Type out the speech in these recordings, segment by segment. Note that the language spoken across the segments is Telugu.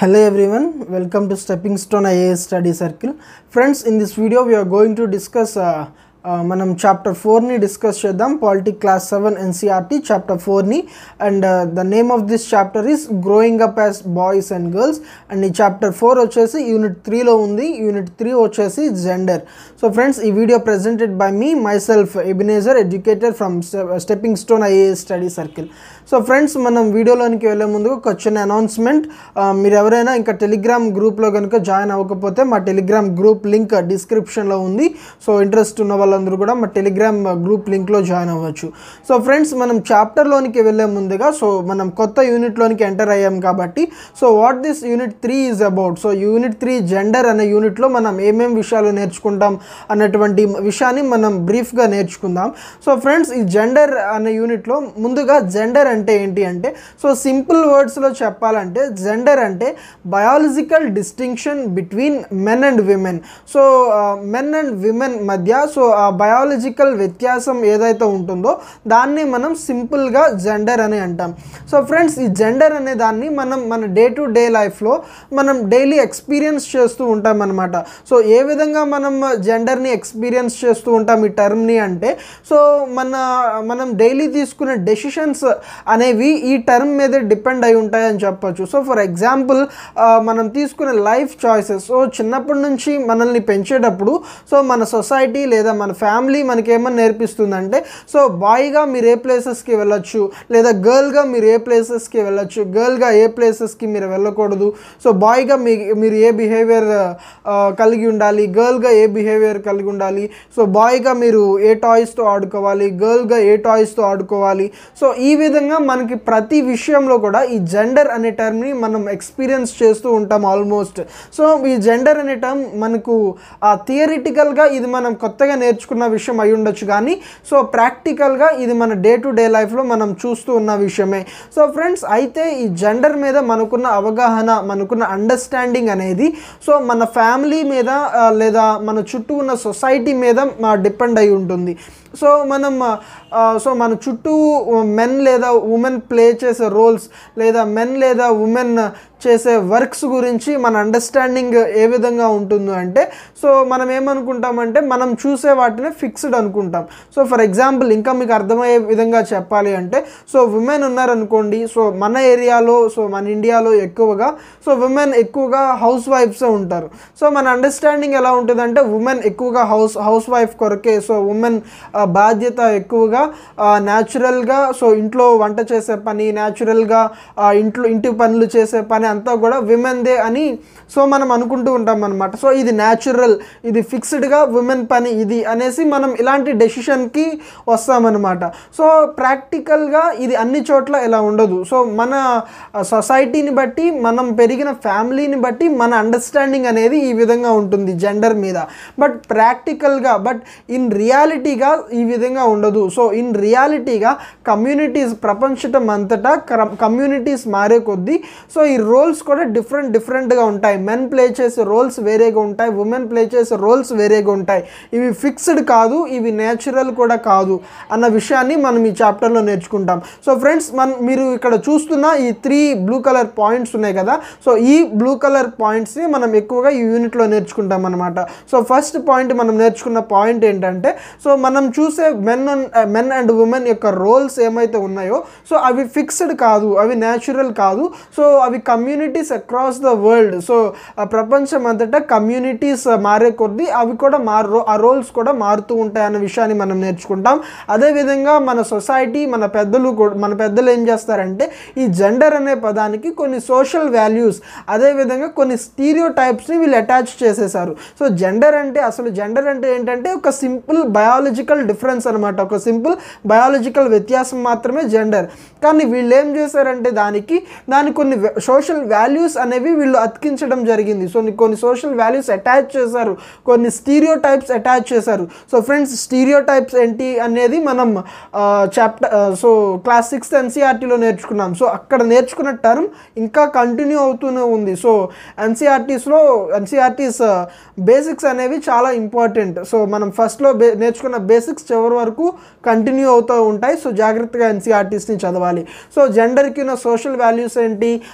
Hello everyone, welcome to Stepping Stone IAS Study Circle. Friends, in this video we are going to discuss uh, uh, మనం చాప్టర్ ఫోర్ని డిస్కస్ చేద్దాం politic class seven NCERT chapter ఫోర్ని and the name of this chapter is growing up as boys and girls and ఈ చాప్టర్ ఫోర్ వచ్చేసి యూనిట్ త్రీలో ఉంది యూనిట్ త్రీ వచ్చేసి జెండర్ సో ఫ్రెండ్స్ ఈ video presented by me myself Ebenezer educator from stepping stone IAS study circle so friends మనం వీడియోలోనికి వెళ్ళే ముందు ఒక చిన్న అనౌన్స్మెంట్ మీరు ఎవరైనా ఇంకా టెలిగ్రామ్ గ్రూప్లో కనుక జాయిన్ అవ్వకపోతే మా టెలిగ్రామ్ గ్రూప్ లింక్ డిస్క్రిప్షన్లో ఉంది సో ఇంట్రెస్ట్ ఉన్న వాళ్ళందరూ కూడా మా టెలిగ్రామ్ గ్రూప్ లింక్లో జాయిన్ అవ్వచ్చు సో ఫ్రెండ్స్ మనం చాప్టర్లోనికి వెళ్ళే ముందుగా సో మనం కొత్త యూనిట్లోనికి ఎంటర్ అయ్యాం కాబట్టి so what this unit three is about so unit three gender అనే యూనిట్లో మనం ఏమేం విషయాలు నేర్చుకుంటాం అన్నటువంటి విషయాన్ని మనం బ్రీఫ్గా నేర్చుకుందాం సో ఫ్రెండ్స్ ఈ జెండర్ అనే యూనిట్లో ముందుగా జెండర్ అంటే ఏంటి అంటే సో సింపుల్ వర్డ్స్లో చెప్పాలంటే జెండర్ అంటే biological distinction between men and women so men and women మధ్య సో ఆ బయాలజికల్ వ్యత్యాసం ఏదైతే ఉంటుందో దాన్ని మనం సింపుల్గా జెండర్ అని అంటాం సో ఫ్రెండ్స్ ఈ జెండర్ అనే దాన్ని మనం మన డే టు డే లైఫ్లో మనం డైలీ ఎక్స్పీరియన్స్ చేస్తూ ఉంటాం అనమాట సో ఏ విధంగా మనం జెండర్ని ఎక్స్పీరియన్స్ చేస్తూ ఉంటాం ఈ టర్మ్ని అంటే సో మన మనం డైలీ తీసుకునే డెసిషన్స్ అనేవి ఈ టర్మ్ మీద డిపెండ్ అయి ఉంటాయని చెప్పొచ్చు సో ఫర్ ఎగ్జాంపుల్ మనం తీసుకునే లైఫ్ చాయిసెస్ సో చిన్నప్పటి నుంచి మనల్ని పెంచేటప్పుడు సో మన సొసైటీ లేదా మన ఫ్యామిలీ మనకి ఏమని నేర్పిస్తుందంటే సో బాయ్గా మీరు ఏ ప్లేసెస్కి వెళ్ళొచ్చు లేదా గర్ల్గా మీరు ఏ ప్లేసెస్కి వెళ్ళొచ్చు గర్ల్గా ఏ ప్లేసెస్కి మీరు వెళ్ళకూడదు సో బాయ్గా మీ మీరు ఏ బిహేవియర్ కలిగి ఉండాలి గర్ల్గా ఏ బిహేవియర్ కలిగి ఉండాలి సో బాయ్గా మీరు ఏ టాయ్స్తో ఆడుకోవాలి గర్ల్గా ఏ టాయ్స్తో ఆడుకోవాలి సో ఈ విధంగా మనకి ప్రతి విషయంలో కూడా ఈ జెండర్ అనే టర్మ్ని మనం ఎక్స్పీరియన్స్ చేస్తూ ఉంటాం ఆల్మోస్ట్ సో ఈ జెండర్ అనే టర్మ్ మనకు థియరిటికల్గా ఇది మనం కొత్తగా నేర్చుకున్న విషయం అయి ఉండొచ్చు కానీ సో ప్రాక్టికల్గా ఇది మన డే టు డే లైఫ్లో మనం చూస్తూ ఉన్న విషయమే సో ఫ్రెండ్స్ అయితే ఈ జెండర్ మీద మనకున్న అవగాహన మనకున్న అండర్స్టాండింగ్ అనేది సో మన ఫ్యామిలీ మీద లేదా మన చుట్టూ ఉన్న సొసైటీ మీద డిపెండ్ అయి ఉంటుంది సో మనం సో మన చుట్టూ మెన్ లేదా ఉమెన్ ప్లే చేసే రోల్స్ లేదా మెన్ లేదా ఉమెన్ చేసే వర్క్స్ గురించి మన అండర్స్టాండింగ్ ఏ విధంగా ఉంటుందో అంటే సో మనం ఏమనుకుంటామంటే మనం చూసే వాటిని ఫిక్స్డ్ అనుకుంటాం సో ఫర్ ఎగ్జాంపుల్ ఇంకా మీకు అర్థమయ్యే విధంగా చెప్పాలి అంటే సో ఉమెన్ ఉన్నారనుకోండి సో మన ఏరియాలో సో మన ఇండియాలో ఎక్కువగా సో ఉమెన్ ఎక్కువగా హౌస్ వైఫ్సే ఉంటారు సో మన అండర్స్టాండింగ్ ఎలా ఉంటుందంటే ఉమెన్ ఎక్కువగా హౌస్ హౌస్ వైఫ్ కొరకే సో ఉమెన్ బాధ్యత ఎక్కువగా న్యాచురల్గా సో ఇంట్లో వంట చేసే పని న్యాచురల్గా ఇంట్లో ఇంటి పనులు చేసే పని అంతా కూడా విమెన్దే అని సో మనం అనుకుంటూ ఉంటాం అనమాట సో ఇది న్యాచురల్ ఇది ఫిక్స్డ్గా ఉమెన్ పని ఇది అనేసి మనం ఇలాంటి డెసిషన్కి వస్తామన్నమాట సో ప్రాక్టికల్గా ఇది అన్ని చోట్ల ఇలా ఉండదు సో మన సొసైటీని బట్టి మనం పెరిగిన ఫ్యామిలీని బట్టి మన అండర్స్టాండింగ్ అనేది ఈ విధంగా ఉంటుంది జెండర్ మీద బట్ ప్రాక్టికల్గా బట్ ఇన్ రియాలిటీగా ఈ విధంగా ఉండదు సో ఇన్ రియాలిటీగా కమ్యూనిటీస్ ప్రపంచం అంతటా కమ్యూనిటీస్ మారే కొద్దీ సో ఈ రోల్స్ కూడా డిఫరెంట్ డిఫరెంట్గా ఉంటాయి మెన్ ప్లే చేసే రోల్స్ వేరేగా ఉంటాయి ఉమెన్ ప్లే చేసే రోల్స్ వేరేగా ఉంటాయి ఇవి ఫిక్స్డ్ కాదు ఇవి నేచురల్ కూడా కాదు అన్న విషయాన్ని మనం ఈ చాప్టర్లో నేర్చుకుంటాం సో ఫ్రెండ్స్ మన మీరు ఇక్కడ చూస్తున్న ఈ త్రీ బ్లూ కలర్ పాయింట్స్ ఉన్నాయి కదా సో ఈ బ్లూ కలర్ పాయింట్స్ని మనం ఎక్కువగా ఈ యూనిట్లో నేర్చుకుంటాం అనమాట సో ఫస్ట్ పాయింట్ మనం నేర్చుకున్న పాయింట్ ఏంటంటే సో మనం చూసే మెన్ మెన్ అండ్ ఉమెన్ యొక్క రోల్స్ ఏమైతే ఉన్నాయో సో అవి ఫిక్స్డ్ కాదు అవి న్యాచురల్ కాదు సో అవి communities across the world so ప్రపంచం అంతటా కమ్యూనిటీస్ మారే కొద్దీ అవి కూడా మారు ఆ రోల్స్ కూడా మారుతూ ఉంటాయి అన్న విషయాన్ని మనం నేర్చుకుంటాం అదేవిధంగా మన సొసైటీ మన పెద్దలు మన పెద్దలు ఏం చేస్తారంటే ఈ జెండర్ అనే పదానికి కొన్ని సోషల్ వాల్యూస్ అదేవిధంగా కొన్ని స్టీరియో టైప్స్ని వీళ్ళు అటాచ్ చేసేసారు సో జెండర్ అంటే అసలు జెండర్ అంటే ఏంటంటే ఒక సింపుల్ బయాలజికల్ డిఫరెన్స్ అనమాట ఒక సింపుల్ బయాలజికల్ వ్యత్యాసం మాత్రమే జెండర్ కానీ వీళ్ళు ఏం చేశారంటే దానికి దాని కొన్ని సోషల్ వాల్యూస్ అనేవి వీళ్ళు అతికించడం జరిగింది సో కొన్ని సోషల్ వాల్యూస్ అటాచ్ చేశారు కొన్ని స్టీరియో టైప్స్ అటాచ్ చేశారు సో ఫ్రెండ్స్ స్టీరియో టైప్స్ ఏంటి అనేది మనం చాప్టర్ సో క్లాస్ సిక్స్త్ ఎన్సీఆర్టీలో నేర్చుకున్నాం సో అక్కడ నేర్చుకున్న టర్మ్ ఇంకా కంటిన్యూ అవుతూనే ఉంది సో ఎన్సీఆర్టీస్లో ఎన్సీఆర్టీస్ బేసిక్స్ అనేవి చాలా ఇంపార్టెంట్ సో మనం ఫస్ట్లో బే నేర్చుకున్న బేసిక్స్ చివరి వరకు కంటిన్యూ అవుతూ ఉంటాయి సో జాగ్రత్తగా ఎన్సీఆర్టీస్ని చదవాలి సో జెండర్కి ఉన్న సోషల్ వాల్యూస్ ఏంటి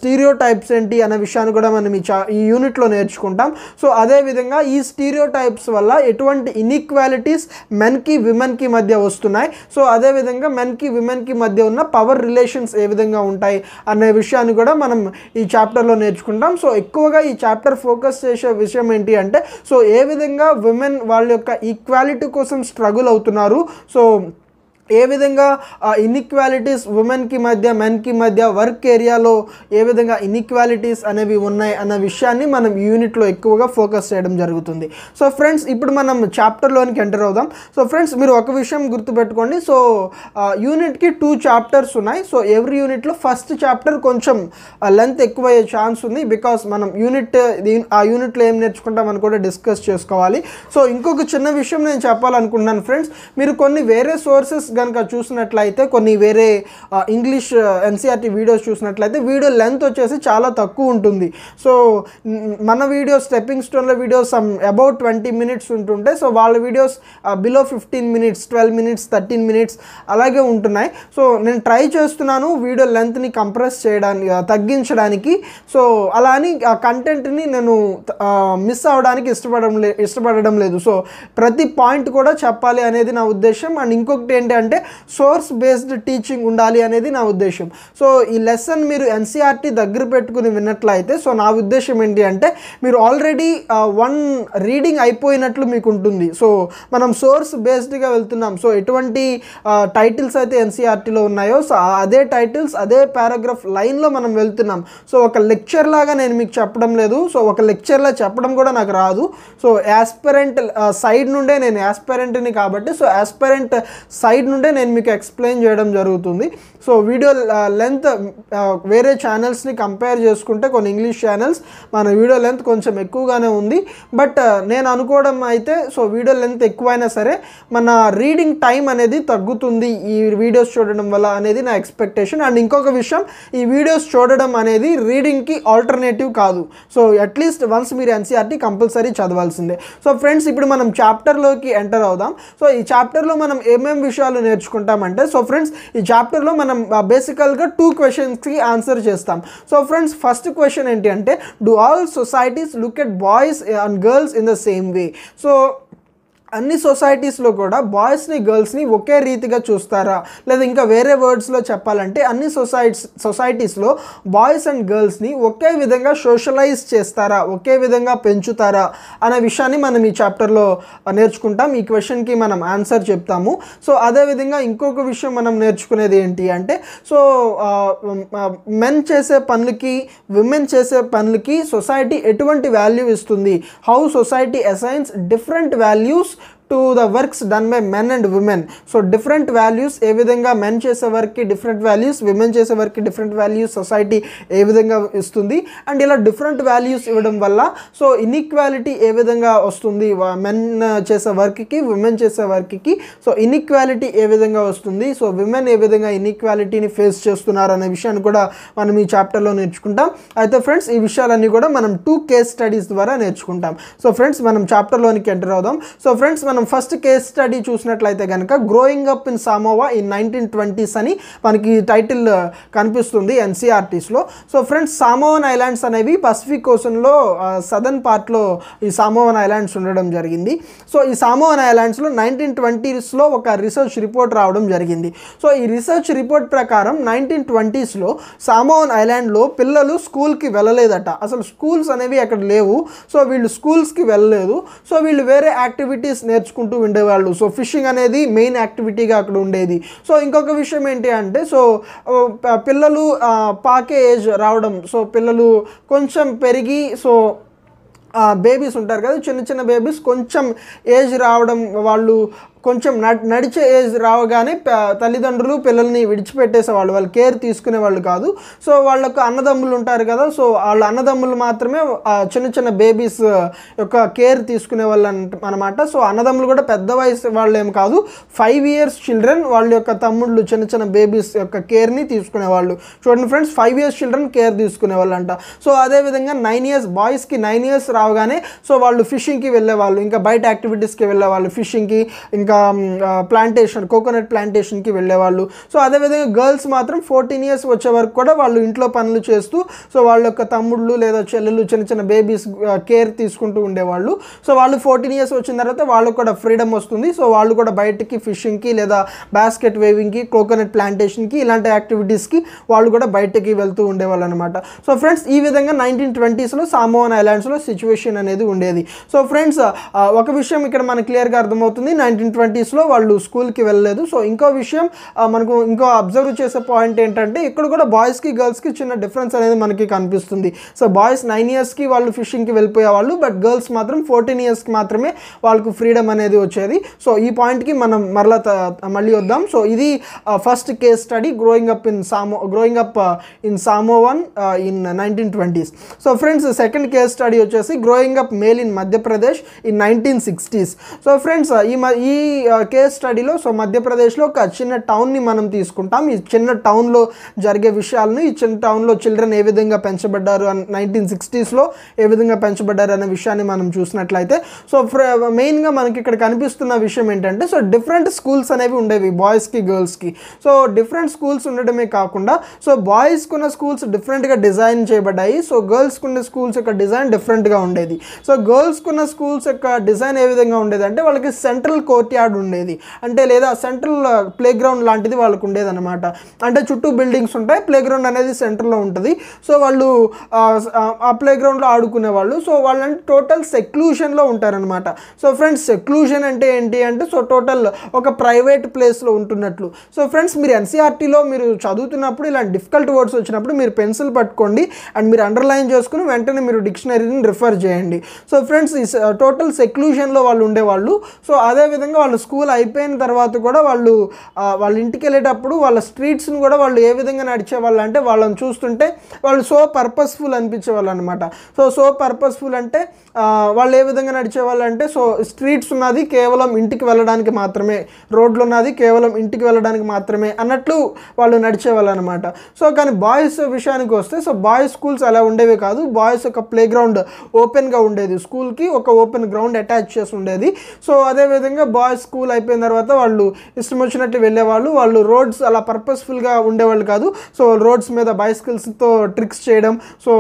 స్టీరియో టైప్స్ ఏంటి అనే విషయాన్ని కూడా మనం ఈ చా ఈ యూనిట్లో నేర్చుకుంటాం సో అదేవిధంగా ఈ స్టీరియో టైప్స్ వల్ల ఎటువంటి ఇన్ఈక్వాలిటీస్ మెన్కి విమెన్కి మధ్య వస్తున్నాయి సో అదేవిధంగా మెన్కి విమెన్కి మధ్య ఉన్న పవర్ రిలేషన్స్ ఏ విధంగా ఉంటాయి అనే విషయాన్ని కూడా మనం ఈ చాప్టర్లో నేర్చుకుంటాం సో ఎక్కువగా ఈ చాప్టర్ ఫోకస్ చేసే విషయం ఏంటి అంటే సో ఏ విధంగా విమెన్ వాళ్ళ యొక్క ఈక్వాలిటీ కోసం స్ట్రగుల్ అవుతున్నారు సో ఏ విధంగా ఇన్ఈక్వాలిటీస్ ఉమెన్కి మధ్య మెన్కి మధ్య వర్క్ ఏరియాలో ఏ విధంగా ఇన్ఈక్వాలిటీస్ అనేవి ఉన్నాయి అన్న విషయాన్ని మనం ఈ యూనిట్లో ఎక్కువగా ఫోకస్ చేయడం జరుగుతుంది సో ఫ్రెండ్స్ ఇప్పుడు మనం చాప్టర్లోనికి ఎంటర్ అవుదాం సో ఫ్రెండ్స్ మీరు ఒక విషయం గుర్తుపెట్టుకోండి సో యూనిట్కి టూ చాప్టర్స్ ఉన్నాయి సో ఎవ్రీ యూనిట్లో ఫస్ట్ చాప్టర్ కొంచెం లెంత్ ఎక్కువ అయ్యే ఛాన్స్ ఉంది బికాస్ మనం యూనిట్ ఆ యూనిట్లో ఏం నేర్చుకుంటామని కూడా డిస్కస్ చేసుకోవాలి సో ఇంకొక చిన్న విషయం నేను చెప్పాలనుకుంటున్నాను ఫ్రెండ్స్ మీరు కొన్ని వేరే సోర్సెస్ కనుక చూసినట్లయితే కొన్ని వేరే ఇంగ్లీష్ ఎన్సీఆర్టీ వీడియోస్ చూసినట్లయితే వీడియో లెంత్ వచ్చేసి చాలా తక్కువ ఉంటుంది సో న్- మన వీడియోస్ స్టెప్పింగ్ స్టోన్ల videos some about twenty minutes ఉంటుంటే సో వాళ్ళ videos below fifteen minutes twelve minutes thirteen minutes అలాగే ఉంటున్నాయి సో నేను ట్రై చేస్తున్నాను వీడియో లెంత్ని కంప్రెస్ చేయడానికి ఆ, తగ్గించడానికి సో అలా అని ఆ కంటెంట్ని నేను మిస్ అవ్వడానికి ఇష్టపడడం లే ఇష్టపడడం లేదు సో ప్రతి పాయింట్ కూడా చెప్పాలి అనేది నా ఉద్దేశం అండ్ ఇంకొకటి ఏంటి అంటే సోర్స్ బేస్డ్ టీచింగ్ ఉండాలి అనేది నా ఉద్దేశం సో ఈ లెసన్ మీరు ఎన్సీఆర్టీ దగ్గర పెట్టుకుని విన్నట్లయితే సో నా ఉద్దేశం ఏంటి అంటే మీరు ఆల్రెడీ వన్ రీడింగ్ అయిపోయినట్లు మీకు ఉంటుంది సో మనం సోర్స్ బేస్డ్గా వెళ్తున్నాం సో ఎటువంటి టైటిల్స్ అయితే ఎన్సీఆర్టీలో ఉన్నాయో సో అదే టైటిల్స్ అదే పారాగ్రాఫ్ లైన్లో మనం వెళ్తున్నాం సో ఒక లెక్చర్ లాగా నేను మీకు చెప్పడం లేదు సో ఒక లెక్చర్లా చెప్పడం కూడా నాకు రాదు సో యాస్పరెంట్ సైడ్ నుండే నేను యాస్పరెంట్ని కాబట్టి సో యాస్పరెంట్ సైడ్ నుండే నేను మీకు ఎక్స్ప్లెయిన్ చేయడం జరుగుతుంది సో వీడియో లెంత్ వేరే ఛానల్స్ని కంపేర్ చేసుకుంటే కొన్ని ఇంగ్లీష్ ఛానల్స్ మన వీడియో లెంత్ కొంచెం ఎక్కువగానే ఉంది బట్ నేను అనుకోవడం అయితే సో వీడియో లెంత్ ఎక్కువైనా సరే మన రీడింగ్ టైం అనేది తగ్గుతుంది ఈ వీడియోస్ చూడడం వల్ల అనేది నా ఎక్స్పెక్టేషన్ అండ్ ఇంకొక విషయం ఈ వీడియోస్ చూడడం అనేది రీడింగ్కి ఆల్టర్నేటివ్ కాదు సో అట్లీస్ట్ వన్స్ మీరు ఎన్సీఆర్టీ కంపల్సరీ చదవాల్సిందే సో ఫ్రెండ్స్ ఇప్పుడు మనం చాప్టర్లోకి ఎంటర్ అవుదాం సో ఈ చాప్టర్లో మనం ఏమేం విషయాలు నేర్చుకుంటామంటే సో ఫ్రెండ్స్ ఈ చాప్టర్లో మనం బేసికల్గా టూ క్వశ్చన్స్కి ఆన్సర్ చేస్తాం సో ఫ్రెండ్స్ ఫస్ట్ క్వశ్చన్ ఏంటి అంటే do all societies look at boys and girls in the same way so అన్ని సొసైటీస్లో కూడా బాయ్స్ని గర్ల్స్ని ఒకే రీతిగా చూస్తారా లేదా ఇంకా వేరే వర్డ్స్లో చెప్పాలంటే అన్ని సొసైటీస్ సొసైటీస్లో బాయ్స్ అండ్ గర్ల్స్ని ఒకే విధంగా సోషలైజ్ చేస్తారా ఒకే విధంగా పెంచుతారా అనే విషయాన్ని మనం ఈ చాప్టర్లో నేర్చుకుంటాం ఈ క్వశ్చన్కి మనం ఆన్సర్ చెప్తాము సో అదేవిధంగా ఇంకొక విషయం మనం నేర్చుకునేది ఏంటి అంటే సో మెన్ చేసే పనులకి విమెన్ చేసే పనులకి సొసైటీ ఎటువంటి వాల్యూ ఇస్తుంది how society assigns different values to the works done by men and women so different values ఏ విధంగా మెన్ చేసే వర్క్కి డిఫరెంట్ వాల్యూస్ విమెన్ చేసే వర్క్కి డిఫరెంట్ వాల్యూస్ సొసైటీ ఏ విధంగా ఇస్తుంది అండ్ ఇలా డిఫరెంట్ వాల్యూస్ ఇవ్వడం వల్ల సో ఇన్ఈక్వాలిటీ ఏ విధంగా వస్తుంది మెన్ చేసే వర్క్కి విమెన్ చేసే వర్క్కి సో ఇన్ఈక్వాలిటీ ఏ విధంగా వస్తుంది సో విమెన్ ఏ విధంగా ఇన్ఈక్వాలిటీని ఫేస్ చేస్తున్నారు అనే విషయాన్ని కూడా మనం ఈ చాప్టర్లో నేర్చుకుంటాం అయితే ఫ్రెండ్స్ ఈ విషయాలన్నీ కూడా మనం టూ కేస్ స్టడీస్ ద్వారా నేర్చుకుంటాం సో ఫ్రెండ్స్ మనం చాప్టర్లోనికి ఎంటర్ అవుదాం సో ఫ్రెండ్స్ మనం ఫస్ట్ కేస్ స్టడీ చూసినట్లయితే కనుక growing up in Samoa in nineteen twenties అని మనకి టైటిల్ కనిపిస్తుంది ఎన్సీఆర్టీస్లో సో ఫ్రెండ్స్ సామోవన్ ఐలాండ్స్ అనేవి పసిఫిక్ ఓషన్లో సదర్న్ పార్ట్లో ఈ సామోవన్ ఐలాండ్స్ ఉండడం జరిగింది సో ఈ సామోవన్ ఐలాండ్స్లో నైన్టీన్ ట్వంటీస్లో ఒక రీసెర్చ్ రిపోర్ట్ రావడం జరిగింది సో ఈ రీసెర్చ్ రిపోర్ట్ ప్రకారం నైన్టీన్ ట్వంటీస్లో సామోవన్ ఐలాండ్లో పిల్లలు స్కూల్కి వెళ్ళలేదట అసలు స్కూల్స్ అనేవి అక్కడ లేవు సో వీళ్ళు స్కూల్స్కి వెళ్ళలేదు సో వీళ్ళు వేరే యాక్టివిటీస్ నేర్చుకుంటూ ఉండేవాళ్ళు సో ఫిషింగ్ అనేది మెయిన్ యాక్టివిటీగా అక్కడ ఉండేది సో ఇంకొక విషయం ఏంటి అంటే సో ఓ, ప- పిల్లలు ఆ, పాకే ఏజ్ రావడం సో పిల్లలు కొంచెం పెరిగి సో బేబీస్ ఉంటారు కదా చిన్న చిన్న బేబీస్ కొంచెం ఏజ్ రావడం వాళ్ళు కొంచెం నడ్ నడిచే ఏజ్ రావగానే ప- తల్లిదండ్రులు పిల్లల్ని విడిచిపెట్టేసేవాళ్ళు వాళ్ళు కేర్ తీసుకునే వాళ్ళు కాదు సో వాళ్ళకు అన్నదమ్ములు ఉంటారు కదా సో వాళ్ళ అన్నదమ్ములు మాత్రమే ఆ చిన్న చిన్న బేబీస్ యొక్క కేర్ తీసుకునే వాళ్ళు అనమాట సో అన్నదమ్ములు కూడా పెద్ద వయసు వాళ్ళు ఏం కాదు ఫైవ్ ఇయర్స్ చిల్డ్రన్ వాళ్ళ యొక్క తమ్ముళ్ళు చిన్న చిన్న బేబీస్ యొక్క కేర్ని తీసుకునేవాళ్ళు చూడండి friends five years children care తీసుకునే వాళ్ళు అంట సో అదేవిధంగా నైన్ ఇయర్స్ బాయ్స్కి నైన్ ఇయర్స్ రావగానే సో వాళ్ళు ఫిషింగ్కి వెళ్ళేవాళ్ళు ఇంకా బయట యాక్టివిటీస్కి వెళ్ళేవాళ్ళు ఫిషింగ్కి ఇంకా ఇంకా ప్లాంటేషన్ కోకోనట్ ప్లాంటేషన్కి వెళ్ళేవాళ్ళు సో అదేవిధంగా గర్ల్స్ మాత్రం ఫోర్టీన్ ఇయర్స్ వచ్చే వరకు కూడా వాళ్ళు ఇంట్లో పనులు చేస్తూ సో వాళ్ళ యొక్క తమ్ముళ్ళు లేదా చెల్లెలు చిన్న చిన్న బేబీస్ కేర్ తీసుకుంటూ ఉండేవాళ్ళు సో వాళ్ళు ఫోర్టీన్ ఇయర్స్ వచ్చిన తర్వాత వాళ్ళకు కూడా ఫ్రీడమ్ వస్తుంది సో వాళ్ళు కూడా బయటికి ఫిషింగ్కి లేదా బాస్కెట్ వేవింగ్కి కోకోనట్ ప్లాంటేషన్కి ఇలాంటి యాక్టివిటీస్కి వాళ్ళు కూడా బయటికి వెళ్తూ ఉండేవాళ్ళు అనమాట సో ఫ్రెండ్స్ ఈ విధంగా నైన్టీన్ ట్వంటీస్లో సామోవన్ ఐలాండ్స్లో సిచ్యువేషన్ అనేది ఉండేది సో ఫ్రెండ్స్ ఒక విషయం ఇక్కడ మనకు క్లియర్గా అర్థమవుతుంది నైన్టీన్ ట్వంటీస్లో వాళ్ళు స్కూల్కి వెళ్ళలేదు సో ఇంకో విషయం ఆ, మనకు ఇంకో అబ్జర్వ్ చేసే పాయింట్ ఏంటంటే ఇక్కడ కూడా బాయ్స్కి గర్ల్స్కి చిన్న డిఫరెన్స్ అనేది మనకి కనిపిస్తుంది సో బాయ్స్ నైన్ ఇయర్స్కి వాళ్ళు ఫిషింగ్కి వెళ్ళిపోయేవాళ్ళు బట్ గర్ల్స్ మాత్రం ఫోర్టీన్ ఇయర్స్కి మాత్రమే వాళ్ళకు ఫ్రీడమ్ అనేది వచ్చేది సో ఈ పాయింట్కి మనం మరలా త- మళ్ళీ వద్దాం సో ఇది first case study growing up in సామో growing up in సామోవన్ in nineteen twenties so friends second case study వచ్చేసి growing up male in Madhya Pradesh in nineteen sixties so friends ఈ మ- ఈ కేస్ స్టడీలో సో మధ్యప్రదేశ్లో ఒక చిన్న టౌన్ని మనం తీసుకుంటాం ఈ చిన్న టౌన్లో జరిగే విషయాలను ఈ చిన్న టౌన్లో చిల్డ్రన్ ఏ విధంగా పెంచబడ్డారు నైన్టీన్ సిక్స్టీస్లో ఏ విధంగా పెంచబడ్డారు అనే విషయాన్ని మనం చూసినట్లయితే సో మెయిన్గా మనకి ఇక్కడ కనిపిస్తున్న విషయం ఏంటంటే సో డిఫరెంట్ స్కూల్స్ అనేవి ఉండేవి బాయ్స్కి గర్ల్స్కి సో డిఫరెంట్ స్కూల్స్ ఉండడమే కాకుండా సో బాయ్స్కి ఉన్న స్కూల్స్ డిఫరెంట్గా డిజైన్ చేయబడ్డాయి సో గర్ల్స్కి ఉన్న స్కూల్స్ యొక్క డిజైన్ డిఫరెంట్గా ఉండేది సో గర్ల్స్కి ఉన్న స్కూల్స్ యొక్క డిజైన్ ఏ విధంగా ఉండేది అంటే వాళ్ళకి సెంట్రల్ కోర్ట్ యార్డ్ ఉండేది అంటే లేదా సెంట్రల్ ప్లే గ్రౌండ్ లాంటిది వాళ్ళకు ఉండేది అనమాట అంటే చుట్టూ బిల్డింగ్స్ ఉంటాయి ప్లే గ్రౌండ్ అనేది సెంటర్లో ఉంటుంది సో వాళ్ళు ఆ, ఆ ప్లే గ్రౌండ్లో ఆడుకునే వాళ్ళు సో వాళ్ళంటే టోటల్ సెక్లూషన్లో ఉంటారనమాట సో ఫ్రెండ్స్ సెక్లూషన్ అంటే ఏంటి అంటే సో టోటల్ ఒక ప్రైవేట్ ప్లేస్లో ఉంటున్నట్లు సో ఫ్రెండ్స్ మీరు ఎన్సీఆర్టీలో మీరు చదువుతున్నప్పుడు ఇలాంటి డిఫికల్ట్ వర్డ్స్ వచ్చినప్పుడు మీరు పెన్సిల్ పట్టుకోండి అండ్ మీరు అండర్లైన్ చేసుకుని వెంటనే మీరు డిక్షనరీని రిఫర్ చేయండి సో ఫ్రెండ్స్ ఈ టోటల్ సెక్లూషన్లో వాళ్ళు ఉండేవాళ్ళు సో అదేవిధంగా వాళ్ళు స్కూల్ అయిపోయిన తర్వాత కూడా వాళ్ళు ఆ, వాళ్ళ ఇంటికి వెళ్ళేటప్పుడు వాళ్ళ స్ట్రీట్స్ని కూడా వాళ్ళు ఏ విధంగా నడిచేవాళ్ళు అంటే వాళ్ళని చూస్తుంటే వాళ్ళు సో పర్పస్ఫుల్ అనిపించేవాళ్ళు అనమాట సో సో పర్పస్ఫుల్ అంటే ఆ, వాళ్ళు ఏ విధంగా నడిచేవాళ్ళు అంటే సో స్ట్రీట్స్ ఉన్నది కేవలం ఇంటికి వెళ్ళడానికి మాత్రమే రోడ్లు ఉన్నది కేవలం ఇంటికి వెళ్ళడానికి మాత్రమే అన్నట్లు వాళ్ళు నడిచేవాళ్ళు అనమాట సో కానీ బాయ్స్ విషయానికి వస్తే సో బాయ్స్ స్కూల్స్ అలా ఉండేవి కాదు బాయ్స్ ఒక ప్లే గ్రౌండ్ ఓపెన్గా ఉండేది స్కూల్కి ఒక ఓపెన్ గ్రౌండ్ అటాచ్ చేసి ఉండేది సో అదేవిధంగా బాయ్స్ స్కూల్ అయిపోయిన తర్వాత వాళ్ళు ఇష్టం వచ్చినట్టు వెళ్ళేవాళ్ళు వాళ్ళు రోడ్స్ అలా పర్పస్ఫుల్గా ఉండేవాళ్ళు కాదు సో రోడ్స్ మీద బైసికల్స్తో ట్రిక్స్ చేయడం సో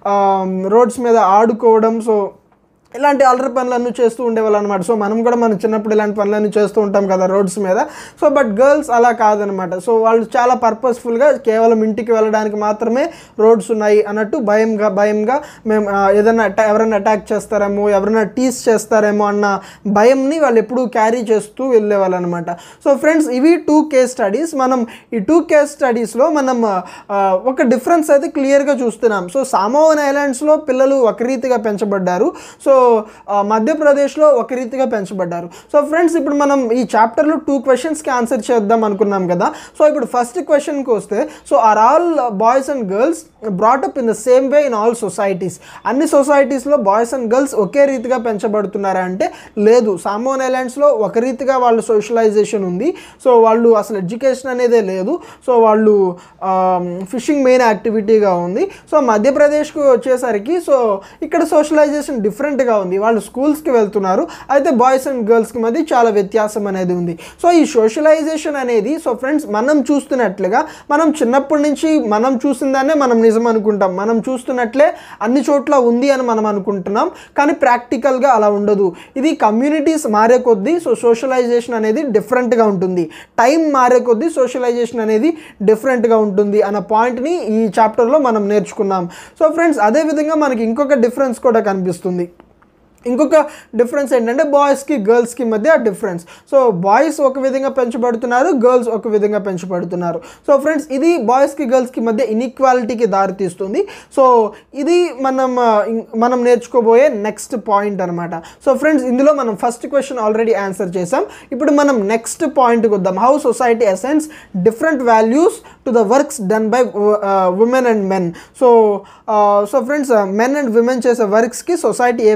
రోడ్స్ మీద ఆడుకోవడం సో ఇలాంటి అల్లరి పనులన్నీ చేస్తూ ఉండేవాళ్ళు అనమాట సో మనం కూడా మన చిన్నప్పుడు ఇలాంటి పనులన్నీ చేస్తూ ఉంటాం కదా రోడ్స్ మీద సో బట్ గర్ల్స్ అలా కాదనమాట సో వాళ్ళు చాలా పర్పస్ఫుల్గా కేవలం ఇంటికి వెళ్ళడానికి మాత్రమే రోడ్స్ ఉన్నాయి అన్నట్టు భయంగా భయంగా మేము ఆ, ఏదైనా అటా ఎవరైనా అటాక్ చేస్తారేమో ఎవరైనా టీస్ చేస్తారేమో అన్న భయంని వాళ్ళు ఎప్పుడూ క్యారీ చేస్తూ వెళ్ళేవాళ్ళు అనమాట సో ఫ్రెండ్స్ ఇవి టూ కేస్ స్టడీస్ మనం ఈ టూ కేస్ స్టడీస్లో మనం ఆ, ఒక డిఫరెన్స్ అయితే క్లియర్గా చూస్తున్నాం సో సామోవన్ ఐలాండ్స్లో పిల్లలు ఒక రీతిగా పెంచబడ్డారు సో ఆ, మధ్యప్రదేశ్లో ఒక రీతిగా పెంచబడ్డారు సో ఫ్రెండ్స్ ఇప్పుడు మనం ఈ చాప్టర్లో టూ క్వశ్చన్స్కి ఆన్సర్ చేద్దాం అనుకున్నాం కదా సో ఇప్పుడు ఫస్ట్ క్వశ్చన్కి వస్తే so are all boys and girls brought up in the same way in all societies అన్ని సొసైటీస్లో బాయ్స్ అండ్ గర్ల్స్ ఒకే రీతిగా పెంచబడుతున్నారా అంటే లేదు సామోన్ ఐలాండ్స్లో ఒక రీతిగా వాళ్ళ సోషలైజేషన్ ఉంది సో వాళ్ళు అసలు ఎడ్యుకేషన్ అనేదే లేదు సో వాళ్ళు ఫిషింగ్ మెయిన్ యాక్టివిటీగా ఉంది సో మధ్యప్రదేశ్కి వచ్చేసరికి సో ఇక్కడ సోషలైజేషన్ డిఫరెంట్గా ఉంది వాళ్ళు స్కూల్స్కి వెళ్తున్నారు అయితే బాయ్స్ అండ్ గర్ల్స్కి మధ్య చాలా వ్యత్యాసం అనేది ఉంది సో ఈ సోషలైజేషన్ అనేది సో ఫ్రెండ్స్ మనం చూస్తున్నట్లుగా మనం చిన్నప్పటి నుంచి మనం చూసిన దాన్నే మనం నిజం అనుకుంటాం మనం చూస్తున్నట్లే అన్ని చోట్ల ఉంది అని మనం అనుకుంటున్నాం కానీ ప్రాక్టికల్గా అలా ఉండదు ఇది కమ్యూనిటీస్ మారే కొద్దీ సో సోషలైజేషన్ అనేది డిఫరెంట్గా ఉంటుంది టైం మారే కొద్దీ సోషలైజేషన్ అనేది డిఫరెంట్గా ఉంటుంది అన్న పాయింట్ని ఈ చాప్టర్లో మనం నేర్చుకున్నాం సో ఫ్రెండ్స్ అదేవిధంగా మనకి ఇంకొక డిఫరెన్స్ కూడా కనిపిస్తుంది ఇంకొక డిఫరెన్స్ ఏంటంటే బాయ్స్కి గర్ల్స్కి మధ్య డిఫరెన్స్ సో బాయ్స్ ఒక విధంగా పెంచబడుతున్నారు గర్ల్స్ ఒక విధంగా పెంచబడుతున్నారు సో ఫ్రెండ్స్ ఇది బాయ్స్కి గర్ల్స్కి మధ్య ఇన్ఈక్వాలిటీకి దారితీస్తుంది సో ఇది మనం ఆ, ఇం- మనం నేర్చుకోబోయే నెక్స్ట్ పాయింట్ అనమాట సో ఫ్రెండ్స్ ఇందులో మనం ఫస్ట్ క్వశ్చన్ ఆల్రెడీ ఆన్సర్ చేసాం ఇప్పుడు మనం నెక్స్ట్ పాయింట్కి వద్దాం how society assigns different values to the works done by women and men so so friends men and women చేసే వర్క్స్కి సొసైటీ ఏ విధంగా డిఫరెంట్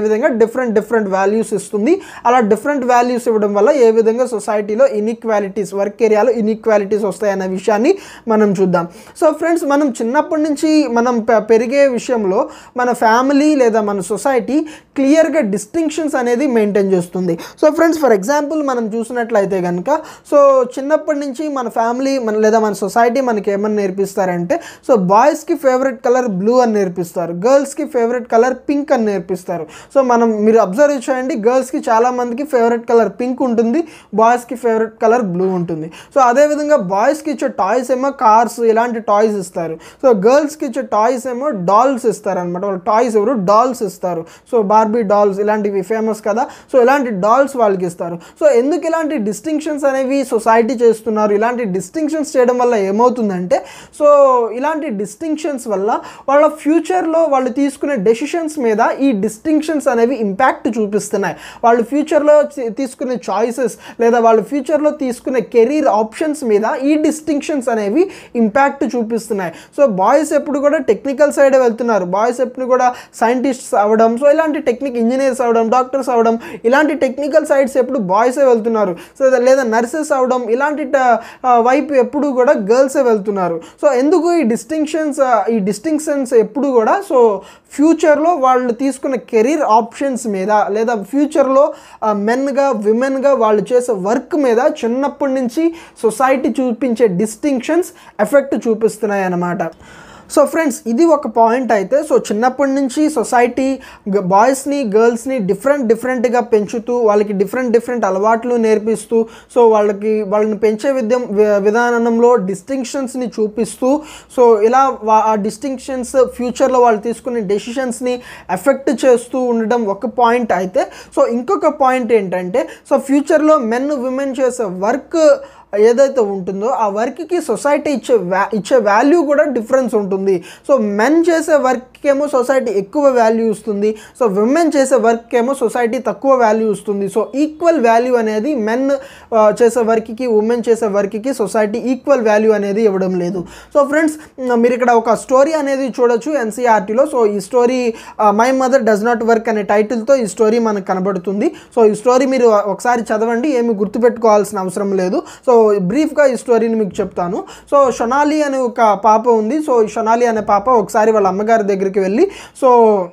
డిఫరెంట్ డిఫరెంట్ వాల్యూస్ ఇస్తుంది అలా డిఫరెంట్ వాల్యూస్ ఇవ్వడం వల్ల ఏ విధంగా సొసైటీలో ఇన్ఈక్వాలిటీస్ వర్క్ ఏరియాలో ఇన్ఈక్వాలిటీస్ వస్తాయన్న విషయాన్ని మనం చూద్దాం సో ఫ్రెండ్స్ మనం చిన్నప్పటి నుంచి మనం పె- పెరిగే విషయంలో మన ఫ్యామిలీ లేదా మన సొసైటీ క్లియర్గా డిస్టింక్షన్స్ అనేది మెయింటైన్ చేస్తుంది సో ఫ్రెండ్స్ ఫర్ ఎగ్జాంపుల్ మనం చూసినట్లయితే కనుక సో చిన్నప్పటి నుంచి మన ఫ్యామిలీ మన లేదా మన సొసైటీ మనకి ఏమని నేర్పిస్తారంటే సో బాయ్స్కి ఫేవరెట్ కలర్ బ్లూ అని నేర్పిస్తారు గర్ల్స్కి ఫేవరెట్ కలర్ పింక్ అని నేర్పిస్తారు సో మనం మీరు అబ్జర్వ్ చేయండి గర్ల్స్కి చాలా మందికి ఫేవరెట్ కలర్ పింక్ ఉంటుంది బాయ్స్కి ఫేవరెట్ కలర్ బ్లూ ఉంటుంది సో అదేవిధంగా బాయ్స్కి ఇచ్చే టాయ్స్ ఏమో కార్స్ ఇలాంటి టాయ్స్ ఇస్తారు సో గర్ల్స్కి ఇచ్చే టాయ్స్ ఏమో డాల్స్ ఇస్తారు అనమాట వాళ్ళు టాయ్స్ ఎవరు డాల్స్ ఇస్తారు సో బార్బీ డాల్స్ ఇలాంటివి ఫేమస్ కదా సో ఇలాంటి డాల్స్ వాళ్ళకి ఇస్తారు సో ఎందుకు ఇలాంటి డిస్టింక్షన్స్ అనేవి సొసైటీ చేస్తున్నారు ఇలాంటి డిస్టింక్షన్స్ చేయడం వల్ల ఏమవుతుందంటే సో ఇలాంటి డిస్టింక్షన్స్ వల్ల వాళ్ళ ఫ్యూచర్లో వాళ్ళు తీసుకునే డెసిషన్స్ మీద ఈ డిస్టింక్షన్స్ అనేవి ఇంపాక్ట్ చూపిస్తున్నాయి వాళ్ళు ఫ్యూచర్లో తీసుకునే చాయిసెస్ లేదా వాళ్ళు ఫ్యూచర్లో తీసుకునే కెరీర్ ఆప్షన్స్ మీద ఈ డిస్టింక్షన్స్ అనేవి ఇంపాక్ట్ చూపిస్తున్నాయి సో బాయ్స్ ఎప్పుడు కూడా టెక్నికల్ సైడ్ వెళ్తున్నారు బాయ్స్ ఎప్పుడు కూడా సైంటిస్ట్స్ అవ్వడం సో ఇలాంటి టెక్నిక్ ఇంజనీర్స్ అవ్వడం డాక్టర్స్ అవ్వడం ఇలాంటి టెక్నికల్ సైడ్స్ ఎప్పుడు బాయ్సే వెళ్తున్నారు సో లేదా నర్సెస్ అవ్వడం ఇలాంటి ట- ఆ, వైపు ఎప్పుడు కూడా గర్ల్సే వెళ్తున్నారు సో ఎందుకు ఈ డిస్టింక్షన్స్ ఈ డిస్టింక్షన్స్ ఎప్పుడు కూడా సో ఫ్యూచర్లో వాళ్ళు తీసుకున్న కెరీర్ ఆప్షన్స్ మీద లేదా ఫ్యూచర్లో మెన్గా విమెన్గా వాళ్ళు చేసే వర్క్ మీద చిన్నప్పటి నుంచి సొసైటీ చూపించే డిస్టింక్షన్స్ ఎఫెక్ట్ చూపిస్తున్నాయి అన్నమాట సో ఫ్రెండ్స్ ఇది ఒక పాయింట్ అయితే సో చిన్నప్పటి నుంచి సొసైటీ బాయ్స్ని గర్ల్స్ని డిఫరెంట్ డిఫరెంట్గా పెంచుతూ వాళ్ళకి డిఫరెంట్ డిఫరెంట్ అలవాట్లు నేర్పిస్తూ సో వాళ్ళకి వాళ్ళని పెంచే విద్యం వి- విధానంలో డిస్టింక్షన్స్ని చూపిస్తూ సో ఇలా వా- ఆ డిస్టింక్షన్స్ ఫ్యూచర్లో వాళ్ళు తీసుకునే డెసిషన్స్ని ఎఫెక్ట్ చేస్తూ ఉండడం ఒక పాయింట్ అయితే సో ఇంకొక పాయింట్ ఏంటంటే సో ఫ్యూచర్లో మెన్ విమెన్ చేసే వర్క్ ఏదైతే ఉంటుందో ఆ వర్క్కి సొసైటీ ఇచ్చే వ్యా ఇచ్చే వాల్యూ కూడా డిఫరెన్స్ ఉంటుంది సో మెన్ చేసే వర్క్ ఏమో సొసైటీ ఎక్కువ వాల్యూ ఇస్తుంది సో విమెన్ చేసే వర్క్ ఏమో సొసైటీ తక్కువ వాల్యూ ఇస్తుంది సో ఈక్వల్ వాల్యూ అనేది మెన్ చేసే వర్క్కి ఉమెన్ చేసే వర్క్కి సొసైటీ ఈక్వల్ వాల్యూ అనేది ఇవ్వడం లేదు సో ఫ్రెండ్స్ మీరు ఇక్కడ ఒక స్టోరీ అనేది చూడొచ్చు ఎన్సీఆర్టీలో సో ఈ story my mother does not work అనే టైటిల్తో ఈ స్టోరీ మనకు కనబడుతుంది సో ఈ స్టోరీ మీరు ఒకసారి చదవండి ఏమి గుర్తుపెట్టుకోవాల్సిన అవసరం లేదు సో బ్రీఫ్గా ఈ స్టోరీని మీకు చెప్తాను సో షొనాలి అనే ఒక పాప ఉంది సో ఈ షొనాలి అనే పాప ఒకసారి వాళ్ళ అమ్మగారి దగ్గరికి వెళ్ళి సో